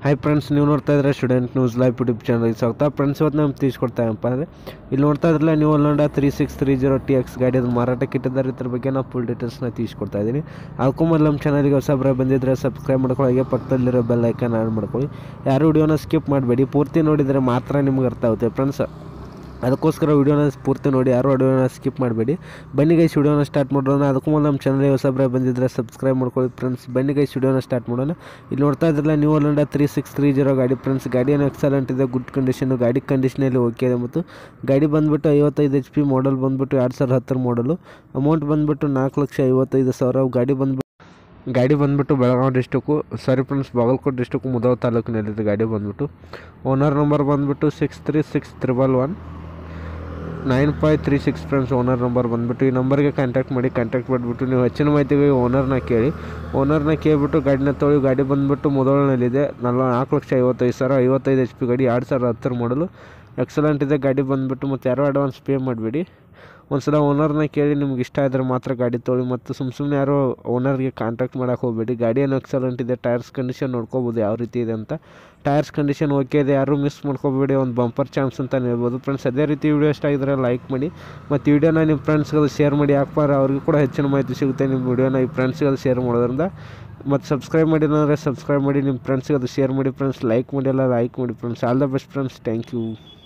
hi friends ನೀವು ನೋಡ್ತಾ ಇದ್ರೆ student news live YouTube channel ಸ್ವಾಗತ ಫ್ರೆಂಡ್ಸ್ ಇವತ್ತು ನಮ್ಗೆ ತಿಳಿಸ್ಕೊಡ್ತಾಯಪ್ಪ ಅಂದರೆ ಇಲ್ಲಿ ನೋಡ್ತಾ ಇದ್ರಲ್ಲ ನೀವು Holland three six three zero T X ಗಾಡಿ ಅದು ಮಾರಾಟಕ್ಕೆ ಇಟ್ಟಿದ್ದಾರೆ ಇದ್ರ ಬಗ್ಗೆ ನಾವು ಫುಲ್ ಡೀಟೇಲ್ಸ್ನ ತಿಳಿಸ್ಕೊಡ್ತಾ ಇದ್ದೀನಿ ಅದಕ್ಕೂ ಮೊದಲು ನಮ್ಮ ಚಾನಲ್ಗೆ ಹೊಸಬ್ರ ಬಂದಿದ್ದರೆ ಸಬ್ಸ್ಕ್ರೈಬ್ ಮಾಡ್ಕೊಳ್ಳಿ ಹಾಗೆ ಪಕ್ಕದಲ್ಲಿರೋ ಬೆಲ್ ಐಕನ್ ಆನ್ ಮಾಡ್ಕೊಳ್ಳಿ ಯಾರು ವಿಡಿಯೋನ ಸ್ಕಿಪ್ ಮಾಡಬೇಡಿ ಪೂರ್ತಿ ನೋಡಿದರೆ ಮಾತ್ರ ನಿಮ್ಗೆ ಅರ್ಥ ಆಗುತ್ತೆ ಫ್ರೆಂಡ್ಸ್ ಅದಕ್ಕೋಸ್ಕರ ವಿಡಿಯೋನ ಪೂರ್ತಿ ನೋಡಿ ಯಾರು ವಿಡಿಯೋನ ಸ್ಕಿಪ್ ಮಾಡಬೇಡಿ ಬನ್ನಿ ಗೈಸ್ ವಿಡಿಯೋನ ಸ್ಟಾರ್ಟ್ ಮಾಡೋಣ ಅದಕ್ಕೂ ಮೊದಲು ನಮ್ಮ ಚಾನಲ್ಗೆ ಹೊಸಬ್ರ ಬಂದಿದ್ದರೆ ಸಬ್ಸ್ಕ್ರೈಬ್ ಮಾಡ್ಕೊಳ್ಳಿ ಫ್ರೆಂಡ್ಸ್ ಬನ್ನಿ ಗೈಸ್ ವಿಡಿಯೋನ ಸ್ಟಾರ್ಟ್ ಮಾಡೋಣ ಇಲ್ಲಿ ನೋಡ್ತಾ ಇದ್ರಲ್ಲ New Holland three six three zero ಗಾಡಿ ಫ್ರೆಂಡ್ಸ್ ಗಾಡಿ ಏನು ಎಕ್ಸಲೆಂಟ್ ಇದೆ ಗುಡ್ ಕಂಡೀಷನು ಗಾಡಿ ಕಂಡೀಷನಲ್ಲಿ ಓಕೆ ಇದೆ ಮತ್ತು ಗಾಡಿ ಬಂದುಬಿಟ್ಟು ಐವತ್ತೈದು ಎಚ್ ಪಿ ಮಾಡಲ್ ಬಂದುಬಿಟ್ಟು ಎರಡು ಸಾವಿರದ ಹತ್ತರ ಮಾಡಲು ಅಮೌಂಟ್ ಬಂದುಬಿಟ್ಟು ನಾಲ್ಕು ಲಕ್ಷ ಐವತ್ತೈದು ಸಾವಿರ ಗಾಡಿ ಬಂದ್ಬಿಟ್ಟು ಗಾಡಿ ಬಂದುಬಿಟ್ಟು Belagavi district sorry friends Bagalkot district ಮುದವ ತಾಲೂಕಿನಲ್ಲಿದೆ ಗಾಡಿ ಬಂದುಬಿಟ್ಟು ಓನರ್ ನಂಬರ್ ಬಂದುಬಿಟ್ಟು six three six triple one nine five three six friends owner number ಬಂದುಬಿಟ್ಟು ಈ ನಂಬರ್ಗೆ ಕಾಂಟ್ಯಾಕ್ಟ್ ಮಾಡಿ ಕಾಂಟ್ಯಾಕ್ಟ್ ಮಾಡಿಬಿಟ್ಟು ನೀವು ಹೆಚ್ಚಿನ ಮಾಹಿತಿಗೆ ಓನರ್ನ ಕೇಳಿ ಓನರ್ನ ಕೇಳಿಬಿಟ್ಟು ಗಾಡಿನ ತೊಳಿ ಗಾಡಿ ಬಂದುಬಿಟ್ಟು ಮೊದಲನಲ್ಲಿದೆ ನಲ್ವ ನಾಲ್ಕು ಲಕ್ಷ ಐವತ್ತೈದು ಸಾವಿರ ಐವತ್ತೈದು ಎಚ್ ಪಿ ಗಾಡಿ ಎರಡು ಸಾವಿರ ಹತ್ತರ ಮಾಡಲು ಎಕ್ಸಲೆಂಟ್ ಇದೆ ಗಾಡಿ ಬಂದುಬಿಟ್ಟು ಮತ್ತು ಯಾರೋ ಅಡ್ವಾನ್ಸ್ ಪೇ ಮಾಡಿಬಿಡಿ ಒಂದು ಸಲ ಓನರ್ನ ಕೇಳಿ ನಿಮ್ಗೆ ಇಷ್ಟ ಆದರೆ ಮಾತ್ರ ಗಾಡಿ ತೊಳಿ ಮತ್ತು ಸುಮ್ಮ ಸುಮ್ಮನೆ ಯಾರೋ ಓನರ್ಗೆ ಕಾಂಟ್ಯಾಕ್ಟ್ ಮಾಡೋಕೆ ಹೋಗಬೇಡಿ ಗಾಡಿ ಏನು ಎಕ್ಸಲೆಂಟ್ ಇದೆ ಟೈರ್ಸ್ ಕಂಡೀಷನ್ ನೋಡ್ಕೋಬೋದು ಯಾವ ರೀತಿ ಇದೆ ಅಂತ ಟೈರ್ಸ್ ಕಂಡೀಷನ್ ಓಕೆ ಇದೆ ಯಾರೂ ಮಿಸ್ ಮಾಡ್ಕೋಬೇಡಿ ಒಂದು ಬಂಪರ್ ಚಾನ್ಸ್ ಅಂತ ಹೇಳ್ಬೋದು ಫ್ರೆಂಡ್ಸ್ ಅದೇ ರೀತಿ ವಿಡಿಯೋ ಇಷ್ಟ ಆಗಿದ್ರೆ ಲೈಕ್ ಮಾಡಿ ಮತ್ತು ವಿಡಿಯೋನ ನಿಮ್ಮ ಫ್ರೆಂಡ್ಸ್ಗಳು ಶೇರ್ ಮಾಡಿ ಯಾಕಪ್ಪ ಅವ್ರಿಗೂ ಕೂಡ ಹೆಚ್ಚಿನ ಮಾಹಿತಿ ಸಿಗುತ್ತೆ ನಿಮ್ಮ ವಿಡಿಯೋನ ಈ ಫ್ರೆಂಡ್ಸ್ಗಳು ಶೇರ್ ಮಾಡೋದ್ರಿಂದ ಮತ್ತು ಸಬ್ಸ್ಕ್ರೈಬ್ ಮಾಡಿಲ್ಲ ಅಂದರೆ ಸಬ್ಸ್ಕ್ರೈಬ್ ಮಾಡಿ ನಿಮ್ಮ ಫ್ರೆಂಡ್ಸ್ಗೆ ಅದು ಶೇರ್ ಮಾಡಿ ಫ್ರೆಂಡ್ಸ್ ಲೈಕ್ ಮಾಡಿ ಎಲ್ಲ ಲೈಕ್ ಮಾಡಿ friends all the best friends thank you